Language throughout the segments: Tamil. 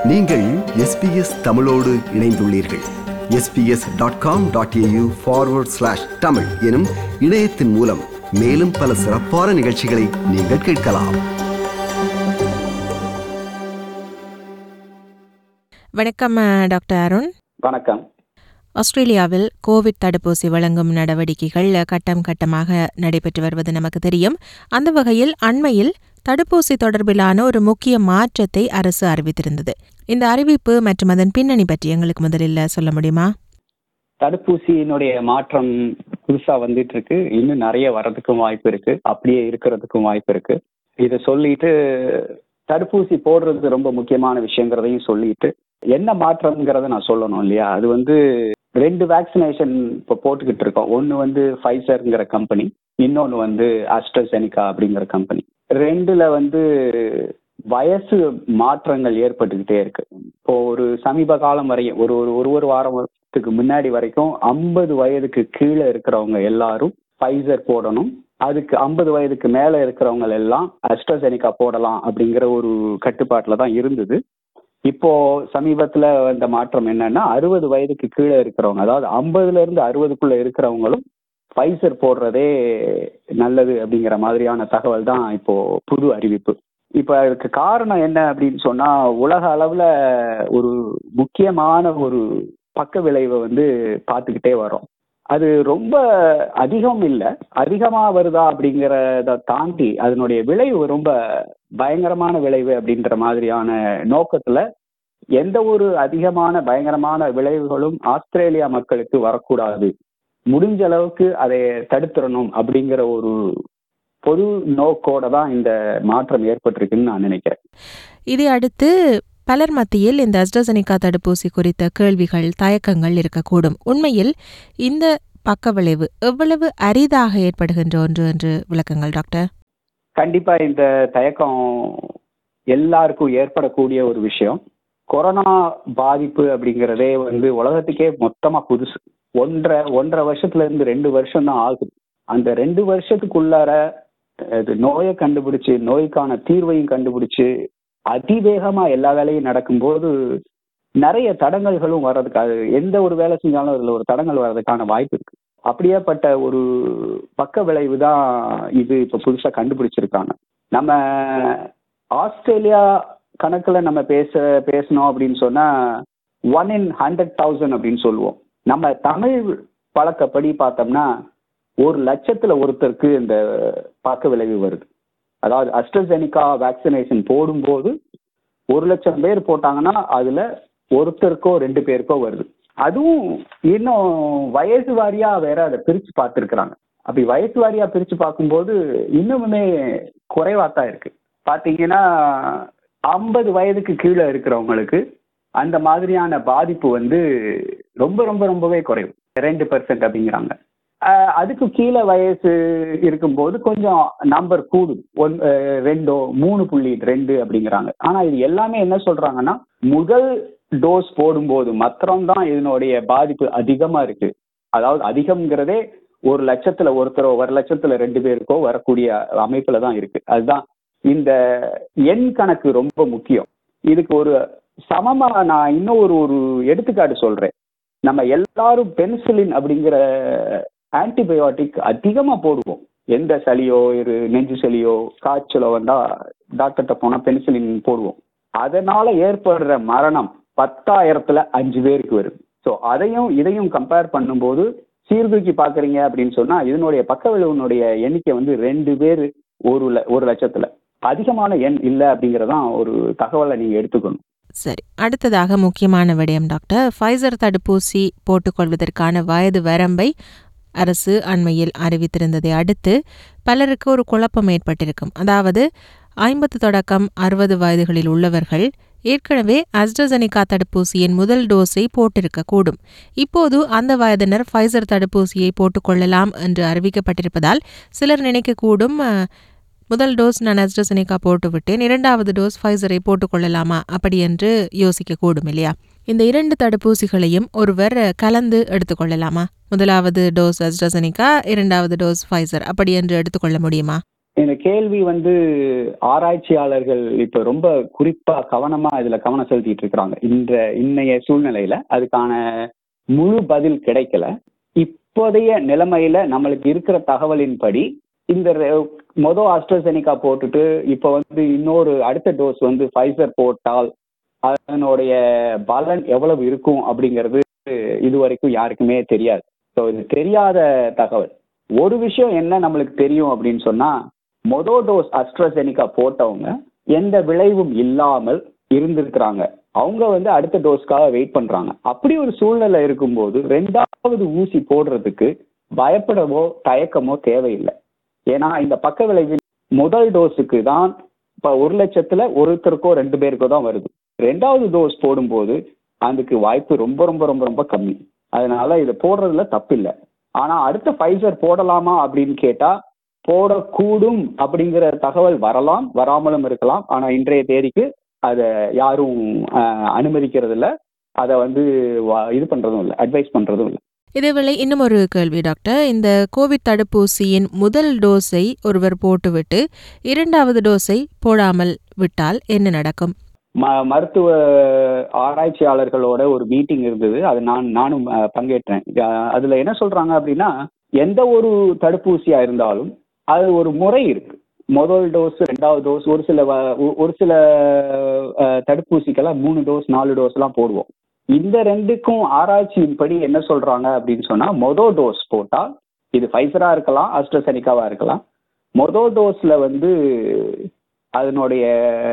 நீங்கள் எஸ்பிஎஸ் தமிழோடு இணைந்துள்ளீர்கள் SBS dot com dot AU forward slash Tamil எனும் இணையத்தின் மூலம் மேலும் பல சிறப்பான நிகழ்ச்சிகளை நீங்கள் கேட்கலாம் வணக்கம் அஹ், டாக்டர் அருண் வணக்கம் ஆஸ்திரேலியாவில் கோவிட் தடுப்பூசி வழங்கும் நடவடிக்கைகள் கட்டம் கட்டமாக நடைபெற்று வருவது நமக்கு தெரியும் அந்த வகையில் அண்மையில் தடுப்பூசி தொடர்பிலான ஒரு முக்கிய மாற்றத்தை அரசு அறிவித்திருந்தது இந்த அறிவிப்பு மற்றும் அதன் பின்னணி பற்றி எங்களுக்கு முதலில் சொல்ல முடியுமா தடுப்பூசியினுடைய மாற்றம் புதுசா வந்துட்டு இருக்கு இன்னும் நிறைய வர்றதுக்கும் வாய்ப்பு இருக்கு அப்படியே இருக்கிறதுக்கும் வாய்ப்பு இருக்கு இதை சொல்லிட்டு தடுப்பூசி போடுறது ரொம்ப முக்கியமான விஷயங்கிறதையும் சொல்லிட்டு என்ன மாற்றம்ங்கிறத நான் சொல்லணும் இல்லையா அது வந்து ரெண்டு வேக்சினேஷன் இப்போ போட்டுக்கிட்டு இருக்கோம் ஒன்று வந்து ஃபைசர்ங்கிற கம்பெனி இன்னொன்று வந்து ஆஸ்ட்ரசெனிகா அப்படிங்கிற கம்பெனி ரெண்டுல வந்து வயசு மாற்றங்கள் ஏற்பட்டுக்கிட்டே இருக்கு இப்போ ஒரு சமீப காலம் வரையும் ஒரு ஒரு ஒரு ஒரு வாரத்துக்கு முன்னாடி வரைக்கும் ஐம்பது வயதுக்கு கீழே இருக்கிறவங்க எல்லாரும் ஃபைசர் போடணும் அதுக்கு ஐம்பது வயதுக்கு மேலே இருக்கிறவங்க எல்லாம் அஸ்ட்ரசெனிகா போடலாம் அப்படிங்கிற ஒரு கட்டுப்பாட்டில் தான் இருந்தது இப்போ சமீபத்தில் வந்த மாற்றம் என்னன்னா அறுபது வயதுக்கு கீழே இருக்கிறவங்க அதாவது ஐம்பதுல இருந்து அறுபதுக்குள்ள இருக்கிறவங்களும் ஃபைசர் போடுறதே நல்லது அப்படிங்கிற மாதிரியான தகவல் தான் இப்போ புது அறிவிப்பு இப்போ அதுக்கு காரணம் என்ன அப்படின்னு சொன்னா உலக அளவுல ஒரு முக்கியமான ஒரு பக்க விளைவை வந்து பார்த்துக்கிட்டே வரோம் அது ரொம்ப அதிகம் இல்லை அதிகமா வருதா அப்படிங்கிறத தாண்டி அதனுடைய விளைவு ரொம்ப பயங்கரமான விளைவு அப்படின்ற மாதிரியான நோக்கத்துல எந்த ஒரு அதிகமான பயங்கரமான விளைவுகளும் ஆஸ்திரேலியா மக்களுக்கு வரக்கூடாது முடிஞ்ச அளவுக்கு அதை தடுத்துடணும் அப்படிங்கிற ஒரு பொது நோக்கோட தான் இந்த மாற்றம் ஏற்பட்டிருக்குன்னு நான் நினைக்கிறேன் இதை அடுத்து பலர் மத்தியில் இந்த அஸ்ட்ரசனிகா தடுப்பூசி குறித்த கேள்விகள் தயக்கங்கள் இருக்கக்கூடும் உண்மையில் இந்த பக்க விளைவு எவ்வளவு அரிதாக ஏற்படுகின்ற ஒன்று என்று விளக்குங்கள் டாக்டர் கண்டிப்பா இந்த தயக்கம் எல்லாருக்கும் ஏற்படக்கூடிய ஒரு விஷயம் கொரோனா பாதிப்பு அப்படிங்கிறதே வந்து உலகத்துக்கே மொத்தமா புதுசு ஒன்றரை ஒன்றரை வருஷத்துல இருந்து ரெண்டு வருஷம் தான் ஆகுது அந்த ரெண்டு வருஷத்துக்குள்ளார அது நோயை கண்டுபிடிச்சு நோய்க்கான தீர்வையும் கண்டுபிடிச்சு அதிவேகமா எல்லா வேலையும் நடக்கும்போது நிறைய தடங்கல்களும் வர்றதுக்கு அது எந்த ஒரு வேலை செஞ்சாலும் அதுல ஒரு தடங்கல் வர்றதுக்கான வாய்ப்பு இருக்கு அப்படியேப்பட்ட ஒரு பக்க விளைவு தான் இது இப்ப புதுசா கண்டுபிடிச்சிருக்காங்க நம்ம ஆஸ்திரேலியா கணக்குல நம்ம பேச பேசணும் அப்படின்னு சொன்னா ஒன் இன் ஹண்ட்ரட் தௌசண்ட் அப்படின்னு சொல்லுவோம் நம்ம தமிழ் பழக்கப்படி பார்த்தோம்னா ஒரு லட்சத்துல ஒருத்தருக்கு இந்த பக்க விளைவு வருது அதாவது அஸ்ட்ரசெனிகா வேக்சினேஷன் போடும்போது ஒரு லட்சம் பேர் போட்டாங்கன்னா அதுல ஒருத்தருக்கோ ரெண்டு பேருக்கோ வருது அதுவும் இன்னும் வயசு வாரியா வேற அதை பிரிச்சு பார்த்துருக்குறாங்க அப்படி வயசு வாரியா பிரிச்சு பார்க்கும்போது இன்னுமுமே குறைவா தான் இருக்கு பாத்தீங்கன்னா ஐம்பது வயதுக்கு கீழே இருக்கிறவங்களுக்கு அந்த மாதிரியான பாதிப்பு வந்து ரொம்ப ரொம்ப ரொம்பவே குறைவு ரெண்டு பர்சன்ட் அப்படிங்கிறாங்க ஆஹ் அதுக்கு கீழே வயசு இருக்கும்போது கொஞ்சம் நம்பர் கூடும் ஒன் ஆஹ் ரெண்டோ மூணு புள்ளி ரெண்டு அப்படிங்கிறாங்க ஆனா இது எல்லாமே என்ன சொல்றாங்கன்னா முதல் டோஸ் போடும்போது மாத்திரம்தான் இதனுடைய பாதிப்பு அதிகமா இருக்கு அதாவது அதிகம்ங்கிறதே ஒரு லட்சத்துல ஒருத்தரோ ஒரு லட்சத்துல ரெண்டு பேருக்கோ வரக்கூடிய அமைப்புல தான் இருக்கு அதுதான் இந்த எண் கணக்கு ரொம்ப முக்கியம் இதுக்கு ஒரு சமமா நான் இன்னும் ஒரு ஒரு எடுத்துக்காட்டு சொல்றேன் நம்ம எல்லாரும் பென்சிலின் அப்படிங்கிற ஆன்டிபயோட்டிக் அதிகமா போடுவோம் எந்த சளியோ ஒரு நெஞ்சு சளியோ காய்ச்சலோ வந்தா டாக்டர்கிட்ட போனா பென்சிலின் போடுவோம் அதனால ஏற்படுற மரணம் பத்தாயிரத்துல அஞ்சு பேருக்கு வருது ஸோ அதையும் இதையும் கம்பேர் பண்ணும்போது சீர்தூக்கி பாக்குறீங்க அப்படின்னு சொன்னா இதனுடைய பக்க விளைவுனுடைய எண்ணிக்கை வந்து ரெண்டு பேர் ஒரு ல- ஒரு லட்சத்துல அதிகமான எண் இல்லை அப்படிங்கறதான் ஒரு தகவலை நீங்க எடுத்துக்கணும் சரி அடுத்ததாக முக்கியமான விடயம் டாக்டர் ஃபைசர் தடுப்பூசி போட்டுக்கொள்வதற்கான வயது வரம்பை அரசு அண்மையில் அறிவித்திருந்ததை அடுத்து பலருக்கு ஒரு குழப்பம் ஏற்பட்டிருக்கும் அதாவது ஐம்பது தொடக்கம் அறுபது வயதுகளில் உள்ளவர்கள் ஏற்கனவே அஸ்ட்ரசனிகா தடுப்பூசியின் முதல் டோஸை போட்டிருக்க கூடும் இப்போது அந்த வயதினர் ஃபைசர் தடுப்பூசியை போட்டுக்கொள்ளலாம் என்று அறிவிக்கப்பட்டிருப்பதால் சிலர் நினைக்கக்கூடும் அஹ், முதல் டோஸ் நான் அஸ்ட்ரசனிகா போட்டு விட்டேன் இரண்டாவது டோஸ் ஃபைசரை போட்டுக்கொள்ளலாமா அப்படி என்று யோசிக்க கூடும் இல்லையா இந்த இரண்டு தடுப்பூசிகளையும் ஒருவர் கலந்து எடுத்துக்கொள்ளலாமா முதலாவது டோஸ் அஸ்ட்ரசனிகா இரண்டாவது டோஸ் ஃபைசர் அப்படி என்று எடுத்துக்கொள்ள முடியுமா இந்த கேள்வி வந்து ஆராய்ச்சியாளர்கள் இப்ப ரொம்ப குறிப்பா கவனமா இதுல கவனம் செலுத்திட்டு இருக்கிறாங்க இந்த இன்னைய சூழ்நிலையில அதுக்கான முழு பதில் கிடைக்கல இப்போதைய நிலைமையில நம்மளுக்கு இருக்கிற தகவலின்படி இந்த ரெ- மொத அஸ்ட்ரசெனிகா போட்டுட்டு இப்போ வந்து இன்னொரு அடுத்த டோஸ் வந்து ஃபைசர் போட்டால் அதனுடைய பலன் எவ்வளவு இருக்கும் அப்படிங்கிறது இது வரைக்கும் யாருக்குமே தெரியாது ஸோ இது தெரியாத தகவல் ஒரு விஷயம் என்ன நம்மளுக்கு தெரியும் அப்படின்னு சொன்னா மொத டோஸ் அஸ்ட்ரசெனிகா போட்டவங்க எந்த விளைவும் இல்லாமல் இருந்திருக்கிறாங்க அவங்க வந்து அடுத்த டோஸ்க்காக வெயிட் பண்றாங்க அப்படி ஒரு சூழ்நிலை இருக்கும்போது ரெண்டாவது ஊசி போடுறதுக்கு பயப்படவோ தயக்கமோ தேவையில்லை ஏன்னா இந்த பக்க விளைவு முதல் டோஸுக்கு தான் இப்ப ஒரு லட்சத்துல ஒருத்தருக்கோ ரெண்டு பேருக்கோ தான் வருது ரெண்டாவது டோஸ் போடும்போது அதுக்கு வாய்ப்பு ரொம்ப ரொம்ப ரொம்ப ரொம்ப கம்மி அதனால இதை போடுறதுல தப்பில்லை ஆனா அடுத்த ஃபைசர் போடலாமா அப்படின்னு கேட்டா போடக்கூடும் அப்படிங்கிற தகவல் வரலாம் வராமலும் இருக்கலாம் ஆனா இன்றைய தேதிக்கு அதை யாரும் அஹ், அனுமதிக்கிறது இல்ல அதை வந்து வ- இது பண்றதும் இல்லை அட்வைஸ் பண்றதும் இல்லை இதேவேளை இன்னும் ஒரு கேள்வி டாக்டர் இந்த கோவிட் தடுப்பூசியின் முதல் டோஸை ஒருவர் போட்டுவிட்டு இரண்டாவது டோஸை போடாமல் விட்டால் என்ன நடக்கும் ம மருத்துவ ஆராய்ச்சியாளர்களோட ஒரு மீட்டிங் இருந்தது அது நான் நானும் அஹ், பங்கேற்றேன் அஹ், அதுல என்ன சொல்றாங்க அப்படின்னா எந்த ஒரு தடுப்பூசியா இருந்தாலும் அது ஒரு முறை இருக்கு முதல் டோஸ் ரெண்டாவது டோஸ் ஒரு சில வ- ஒ- ஒரு சில அஹ், தடுப்பூசிக்கெல்லாம் மூணு டோஸ் நாலு டோஸ் எல்லாம் போடுவோம் இந்த ரெண்டுக்கும் ஆராய்ச்சியின்படி என்ன சொல்றாங்க அப்படின்னு சொன்னா மொதல் டோஸ் போட்டா இது ஃபைசரா இருக்கலாம் அஸ்ட்ரசெனிக்காவா இருக்கலாம் மொதல் டோஸ்ல வந்து அதனுடைய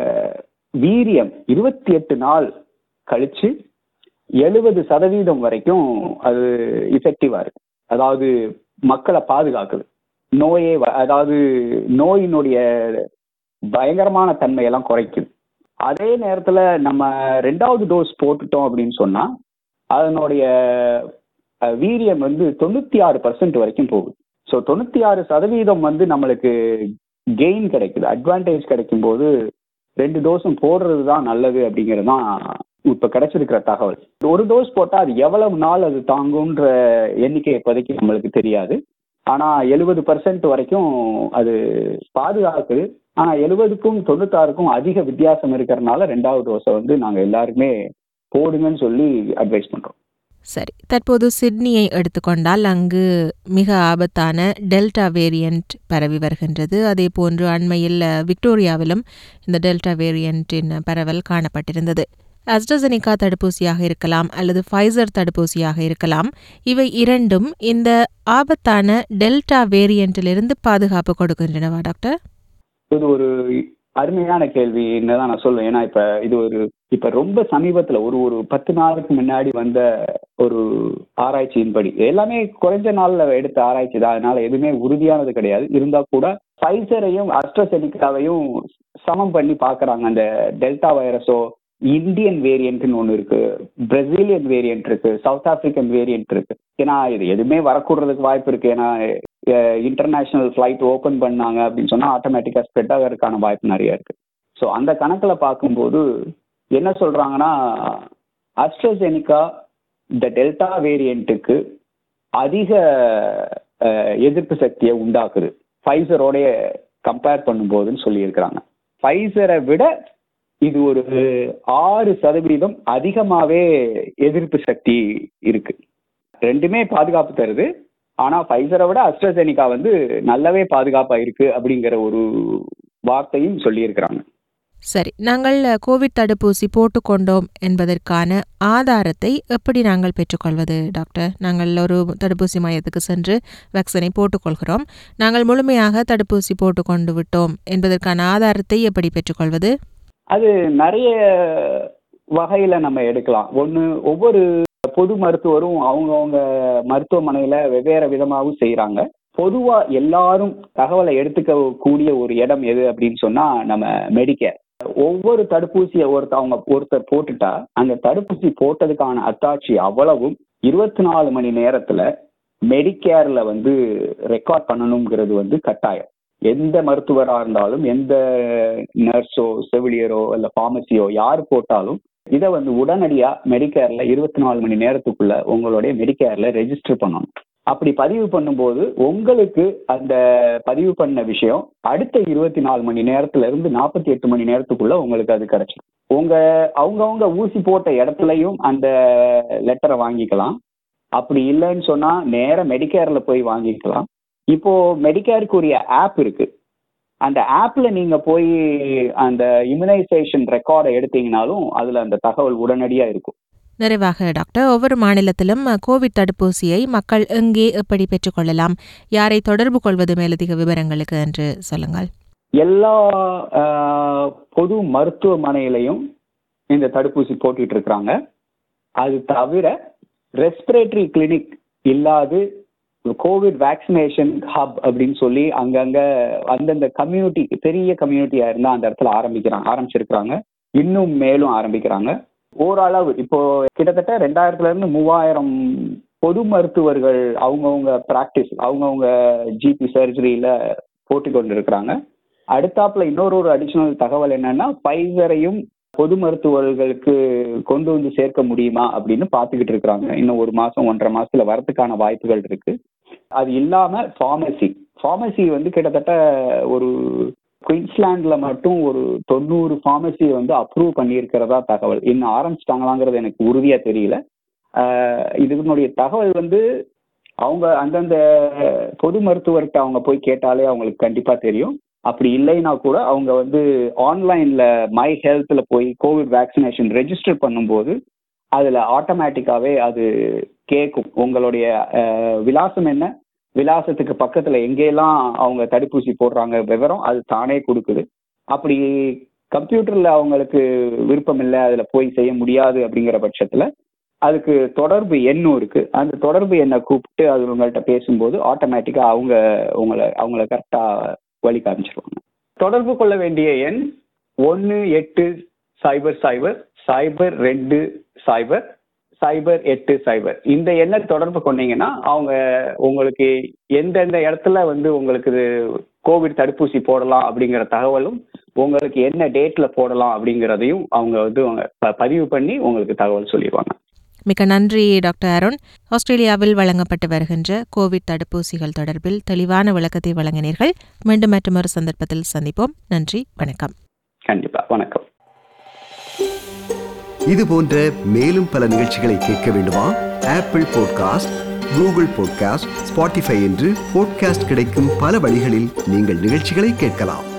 வீரியம் இருபத்தி எட்டு நாள் கழிச்சு எழுபது சதவீதம் வரைக்கும் அது இஃபெக்டிவா இருக்கு அதாவது மக்களை பாதுகாக்குது நோயே வ- அதாவது நோயினுடைய பயங்கரமான தன்மையெல்லாம் குறைக்குது அதே நேரத்துல நம்ம ரெண்டாவது டோஸ் போட்டுட்டோம் அப்படின்னு சொன்னா அதனுடைய அஹ், வீரியம் வந்து தொண்ணூத்தி ஆறு பர்சன்ட் வரைக்கும் போகுது ஸோ தொண்ணூத்தி ஆறு சதவீதம் வந்து நம்மளுக்கு கெயின் கிடைக்குது அட்வான்டேஜ் கிடைக்கும் போது ரெண்டு டோஸும் போடுறது தான் நல்லது அப்படிங்கிறது தான் இப்ப கிடைச்சிருக்கிற தகவல் ஒரு டோஸ் போட்டா அது எவ்வளவு நாள் அது தாங்குன்ற எண்ணிக்கை இப்போதைக்கு நம்மளுக்கு தெரியாது ஆனா எழுபது பர்சன்ட் வரைக்கும் அது பாதுகாக்குது ஆனா எழுபதுக்கும் தொண்ணூத்தாறுக்கும் அதிக வித்தியாசம் இருக்கிறதுனால ரெண்டாவது டோஸை வந்து நாங்க எல்லாருக்குமே போடுங்கன்னு சொல்லி அட்வைஸ் பண்றோம் சரி தற்போது சிட்னியை எடுத்துக்கொண்டால் அங்கு மிக ஆபத்தான டெல்டா வேரியண்ட் பரவி வருகின்றது அதே போன்று அண்மையில் அஹ், விக்டோரியாவிலும் இந்த டெல்டா வேரியண்டின் பரவல் காணப்பட்டிருந்தது அஸ்ட்ரசெனிகா தடுப்பூசியாக இருக்கலாம் அல்லது ஃபைசர் தடுப்பூசியாக இருக்கலாம் இவை இரண்டும் இந்த ஆபத்தான டெல்டா வேரியண்டிலிருந்து பாதுகாப்பு கொடுக்கின்றனவா டாக்டர் இது ஒரு அருமையான கேள்வின்னு தான் நான் சொல்லுவேன் ஏன்னா இப்ப இது ஒரு இப்ப ரொம்ப சமீபத்துல ஒரு ஒரு பத்து நாளுக்கு முன்னாடி வந்த ஒரு ஆராய்ச்சியின்படி எல்லாமே குறைஞ்ச நாள்ல எடுத்த ஆராய்ச்சி தான் அதனால எதுவுமே உறுதியானது கிடையாது இருந்தா கூட ஃபைசரையும் அஸ்ட்ரசெனிக்காவையும் சமம் பண்ணி பாக்குறாங்க அந்த டெல்டா வைரஸோ இந்தியன் வேரியன்ட்னு ஒன்று இருக்கு பிரசீலியன் வேரியன்ட் இருக்கு சவுத் ஆப்பிரிக்கன் வேரியன்ட் இருக்கு ஏன்னா இது எதுவுமே வரக்கூடுறதுக்கு வாய்ப்பு இருக்கு ஏன்னா இன்டர்நேஷனல் ஃப்ளைட் ஓப்பன் பண்ணாங்க அப்படின்னு சொன்னா ஆட்டோமேட்டிக்கா ஸ்ப்ரெட் ஆகிறதுக்கான வாய்ப்பு நிறைய இருக்கு ஸோ அந்த கணக்கில் பார்க்கும்போது என்ன சொல்றாங்கன்னா அஸ்ட்ரசெனிகா இந்த டெல்டா வேரியண்ட்டுக்கு அதிக அஹ், எதிர்ப்பு சக்தியை உண்டாக்குது ஃபைசரோடைய கம்பேர் பண்ணும்போதுன்னு சொல்லியிருக்கிறாங்க ஃபைசரை விட இது ஒரு ஆறு சதவீதம் அதிகமாவே எதிர்ப்பு சக்தி இருக்கு ரெண்டுமே பாதுகாப்பு தருது ஆனா ஃபைசரை விட அஸ்ட்ரசெனிகா வந்து நல்லாவே பாதுகாப்பா இருக்கு அப்படிங்கிற ஒரு வார்த்தையும் சொல்லியிருக்கிறாங்க சரி நாங்கள் அஹ், கோவிட் தடுப்பூசி போட்டுக்கொண்டோம் என்பதற்கான ஆதாரத்தை எப்படி நாங்கள் பெற்றுக்கொள்வது டாக்டர் நாங்கள் ஒரு தடுப்பூசி மையத்துக்கு சென்று வேக்சினை போட்டுக்கொள்கிறோம் நாங்கள் முழுமையாக தடுப்பூசி போட்டுக்கொண்டு விட்டோம் என்பதற்கான ஆதாரத்தை எப்படி பெற்றுக்கொள்வது அது நிறைய வகையில நம்ம எடுக்கலாம் ஒன்று ஒவ்வொரு பொது மருத்துவரும் அவங்கவுங்க மருத்துவமனையில வெவ்வேறு விதமாகவும் செய்றாங்க பொதுவா எல்லாரும் தகவலை எடுத்துக்க கூடிய ஒரு இடம் எது அப்படின்னு சொன்னா நம்ம மெடிக்கேர் ஒவ்வொரு தடுப்பூசியை ஒருத்தர் அவங்க ஒருத்தர் போட்டுட்டா அந்த தடுப்பூசி போட்டதுக்கான அத்தாட்சி அவ்வளவும் இருபத்தி நாலு மணி நேரத்துல மெடிக்கேர்ல வந்து ரெக்கார்ட் பண்ணணுங்கிறது வந்து கட்டாயம் எந்த மருத்துவரா இருந்தாலும் எந்த நர்ஸோ செவிலியரோ இல்ல ஃபார்மசியோ யார் போட்டாலும் இதை வந்து உடனடியா மெடிக்கேர்ல இருபத்தி நாலு மணி நேரத்துக்குள்ள உங்களுடைய மெடிக்கேர்ல ரெஜிஸ்டர் பண்ணணும் அப்படி பதிவு பண்ணும்போது உங்களுக்கு அந்த பதிவு பண்ண விஷயம் அடுத்த இருபத்தி நாலு மணி நேரத்துல இருந்து நாற்பத்தி எட்டு மணி நேரத்துக்குள்ள உங்களுக்கு அது கிடைச்சிடும் உங்க அவங்கவுங்க ஊசி போட்ட இடத்துலயும் அந்த லெட்டரை வாங்கிக்கலாம் அப்படி இல்லைன்னு சொன்னா நேர மெடிக்கேர்ல போய் வாங்கிக்கலாம் இப்போ மெடிக்கேருக்குரிய ஆப் இருக்கு அந்த ஆப்ல நீங்க போய் அந்த இம்யூனைசேஷன் ரெக்கார்டை எடுத்தீங்கனாலும் அதுல அந்த தகவல் உடனடியா இருக்கும் நிறைவாக டாக்டர் ஒவ்வொரு மாநிலத்திலும் அஹ், கோவிட் தடுப்பூசியை மக்கள் எங்கே எப்படி பெற்றுக்கொள்ளலாம் யாரை தொடர்பு கொள்வது மேலதிக விவரங்களுக்கு என்று சொல்லுங்கள் எல்லா ஆஹ், பொது மருத்துவமனையிலையும் இந்த தடுப்பூசி போட்டுட்டு இருக்கிறாங்க அது தவிர ரெஸ்பிரேட்டரி கிளினிக் இல்லாது கோவிட் வேக்சினேஷன் ஹப் அப்படின்னு சொல்லி அங்கங்க அந்தந்த கம்யூனிட்டி பெரிய கம்யூனிட்டியா இருந்தா அந்த இடத்துல ஆரம்பிக்கிறாங்க ஆரம்பிச்சிருக்கிறாங்க இன்னும் மேலும் ஆரம்பிக்கிறாங்க ஓரளவு இப்போ கிட்டத்தட்ட ரெண்டாயிரத்துல இருந்து மூவாயிரம் பொது மருத்துவர்கள் அவங்கவுங்க பிராக்டிஸ் அவங்கவுங்க ஜிபி சர்ஜரியில போட்டு கொண்டு இருக்கிறாங்க அடுத்தாப்புல இன்னொரு ஒரு அடிஷனல் தகவல் என்னன்னா பைசரையும் பொது மருத்துவர்களுக்கு கொண்டு வந்து சேர்க்க முடியுமா அப்படின்னு பார்த்துக்கிட்டு இருக்கிறாங்க இன்னும் ஒரு மாசம் ஒன்றரை மாசத்துல வரதுக்கான வாய்ப்புகள் இருக்கு அது இல்லாம ஃபார்மசி ஃபார்மசி வந்து கிட்டத்தட்ட ஒரு குயின்ஸ்லாண்ட்ல மட்டும் ஒரு தொண்ணூறு ஃபார்மசி வந்து அப்ரூவ் பண்ணியிருக்கிறதா தகவல் இன்னும் ஆரம்பிச்சிட்டாங்களாங்கிறது எனக்கு உறுதியா தெரியல ஆஹ் இதனுடைய தகவல் வந்து அவங்க அந்தந்த பொது மருத்துவர்கிட்ட அவங்க போய் கேட்டாலே அவங்களுக்கு கண்டிப்பா தெரியும் அப்படி இல்லைன்னா கூட அவங்க வந்து ஆன்லைன்ல மை ஹெல்த்ல போய் கோவிட் வேக்சினேஷன் ரெஜிஸ்டர் பண்ணும்போது அதுல ஆட்டோமேட்டிக்காவே அது கேட்கும் உங்களுடைய அஹ், விலாசம் என்ன விலாசத்துக்கு பக்கத்துல எங்கெல்லாம் அவங்க தடுப்பூசி போடுறாங்க விவரம் அது தானே கொடுக்குது அப்படி கம்ப்யூட்டர்ல அவங்களுக்கு விருப்பம் இல்லை அதுல போய் செய்ய முடியாது அப்படிங்கிற பட்சத்துல அதுக்கு தொடர்பு எண்ணும் இருக்கு அந்த தொடர்பு எண்ணை கூப்பிட்டு அது உங்கள்கிட்ட பேசும்போது ஆட்டோமேட்டிக்கா அவங்க உங்களை அவங்கள கரெக்டா வழி காமிச்சிருவாங்க தொடர்பு கொள்ள வேண்டிய எண் ஒன்று எட்டு சைபர் சைபர் சைபர் ரெண்டு சைபர் சைபர் எட்டு சைபர் இந்த எண்ணை தொடர்பு கொண்டீங்கன்னா அவங்க உங்களுக்கு எந்தெந்த இடத்துல வந்து உங்களுக்கு இது கோவிட் தடுப்பூசி போடலாம் அப்படிங்கிற தகவலும் உங்களுக்கு என்ன டேட்ல போடலாம் அப்படிங்கிறதையும் அவங்க வந்து அவங்க ப- பதிவு பண்ணி உங்களுக்கு தகவல் சொல்லிடுவாங்க மிக்க நன்றி டாக்டர் அருண் ஆஸ்திரேலியாவில் வழங்கப்பட்டு வருகின்ற கோவிட் தடுப்பூசிகள் தொடர்பில் தெளிவான விளக்கத்தை வழங்கினீர்கள் மீண்டும் மற்றொரு சந்தர்ப்பத்தில் சந்திப்போம் நன்றி வணக்கம் கண்டிப்பா வணக்கம் இது போன்ற மேலும் பல நிகழ்ச்சிகளை கேட்க வேண்டுமா Apple podcast Google podcast Spotify என்று பாட்காஸ்ட் கிடைக்கும் பல வழிகளில் நீங்கள் நிகழ்ச்சிகளை கேட்கலாம்